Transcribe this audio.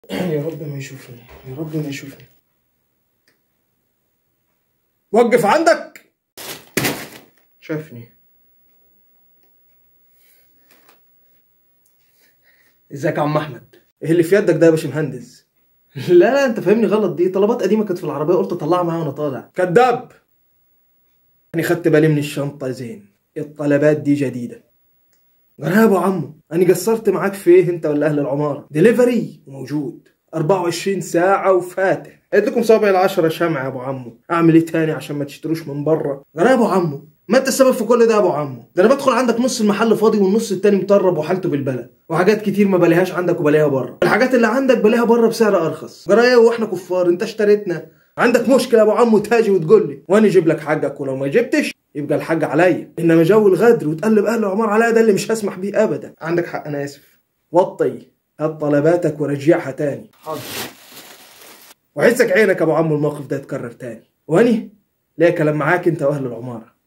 يا رب ما يشوفني يا رب ما يشوفني وقف عندك شافني ازيك يا عم احمد ايه اللي في يدك ده يا باشمهندس لا لا انت فاهمني غلط دي طلبات قديمه كانت في العربيه قلت اطلعها معايا وانا طالع كذاب انا خدت بالي من الشنطه زين الطلبات دي جديده قال يا ابو عمو انا قصرت معاك في ايه انت ولا اهل العماره دليفري موجود 24 ساعة وفاتح اديكم صابع العشرة شمعة يا ابو عمو اعمل ايه تاني عشان ما تشتروش من بره قال يا ابو عمو ما انت السبب في كل ده يا ابو عمو ده انا بدخل عندك نص المحل فاضي والنص التاني مطرب وحالته بالبلا وحاجات كتير ما بلاقيهاش عندك وبلاقيها بره الحاجات اللي عندك بلاقيها بره بسعر ارخص قال ايه واحنا كفار انت اشتريتنا عندك مشكلة يا ابو عمو تاجي وتقول لي وانا اجيب لك حقك ولو ما جبتش يبقى الحاج عليا انما جو الغدر وتقلب اهل العمار عليا ده اللي مش هسمح بيه ابدا عندك حق انا اسف وطي هات طلباتك ورجعها تاني حاضر وعزك عينك يا ابو عمو الموقف ده يتكرر تاني واني ليه كلام معاك انت واهل العماره